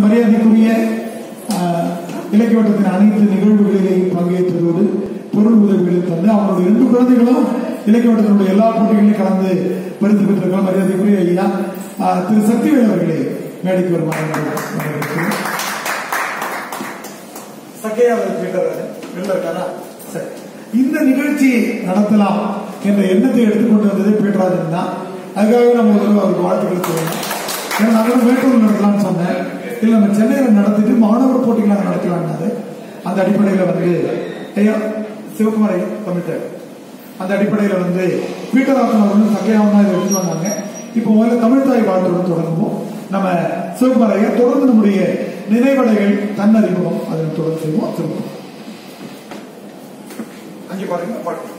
மரியாதைக்குரிய ஆஹ், இலக்கிய வட்டத்தின் அனைத்து நிகழ்வுகளிலேயும் பங்கேற்றதோடு பொருள் உதவிகளை தந்து அவங்களுடைய ரெண்டு குழந்தைகளும் இலக்கிய வட்டத்தினுடைய எல்லா போட்டிகளிலும் கலந்து பரிசு பெற்றிருக்கலாம் மரியாதைக்குரிய ஐயா ஆஹ், திரு சக்திவேல் அவர்களே மேடைக்கு வருமாறு வரவேற்கிறேன். சக்கையா அவர் கேட்டாரு வெளில இருக்காரா சரி இந்த நிகழ்ச்சி நடத்தலாம் என்ற எண்ணத்தை எடுத்துக்கொண்டு வந்தது பீட்டராஜன் தான் அதுக்காகவே நம்ம ஒரு தடவை அவருக்கு வாழ்த்துக்கள் சொல்லணும் ஏன்னா நான் மேட்டூர் நடத்தலாம்னு சொன்னேன் இல்லை நம்ம சென்னையில் நடத்திட்டு மாணவர் போட்டிகளை நடத்தலாம்னாரு அந்த அடிப்படையில் வந்து ஐயா சிவகுமார் ஐயா தமிழ்த்தார் அந்த அடிப்படையில் வந்து பீட்டராசன் அவர்களும் சக்கையாவும் தான் இதை எடுத்து வந்தாங்க இப்போ முதல்ல தமிழ்தாய் வாழ்த்துடன் தொடங்குவோம் நம்ம சிவகுமார் ஐயா தொடர்ந்து நம்முடைய நினைவடைகள் தன்னறிமுகம் அதில் தொடர்ந்து செய்வோம் திரும்பவும் அங்கே பாருங்க பாட்டு